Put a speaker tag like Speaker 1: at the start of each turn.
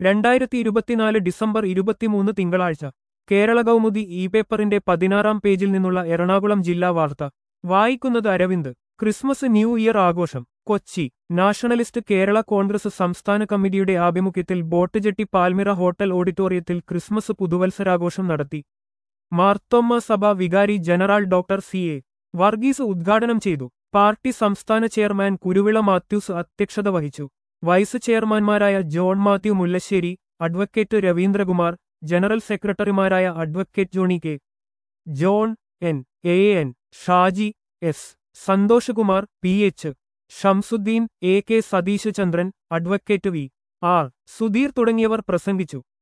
Speaker 1: രണ്ടായിരത്തി ഇരുപത്തിനാല് ഡിസംബർ ഇരുപത്തിമൂന്ന് തിങ്കളാഴ്ച കേരള കൗമുദി ഇ പേപ്പറിന്റെ പതിനാറാം പേജിൽ നിന്നുള്ള എറണാകുളം ജില്ലാ വാർത്ത വായിക്കുന്നത് അരവിന്ദ് ക്രിസ്മസ് ന്യൂ ഇയർ ആഘോഷം കൊച്ചി നാഷണലിസ്റ്റ് കേരള കോൺഗ്രസ് സംസ്ഥാന കമ്മിറ്റിയുടെ ആഭിമുഖ്യത്തിൽ ബോട്ടുജെട്ടി പാൽമിറ ഹോട്ടൽ ഓഡിറ്റോറിയത്തിൽ ക്രിസ്മസ് പുതുവത്സരാഘോഷം നടത്തി മാർത്തോമ്മ സഭ വികാരി general doctor C A Varghese ഉദ്ഘാടനം ചെയ്തു പാർട്ടി സംസ്ഥാന ചെയർമാൻ കുരുവിള മാത്യൂസ് അധ്യക്ഷത വഹിച്ചു വൈസ് ചെയർമാൻമാരായ ജോൺ മാത്യു മുല്ലശ്ശേരി അഡ്വക്കേറ്റ് രവീന്ദ്രകുമാർ ജനറൽ സെക്രട്ടറിമാരായ advocate Johny K John N A N Shaji S Santhosh Kumar P H Shamsuddin A K Satheesh Chandran advocate V R Sudheer തുടങ്ങിയവർ പ്രസംഗിച്ചു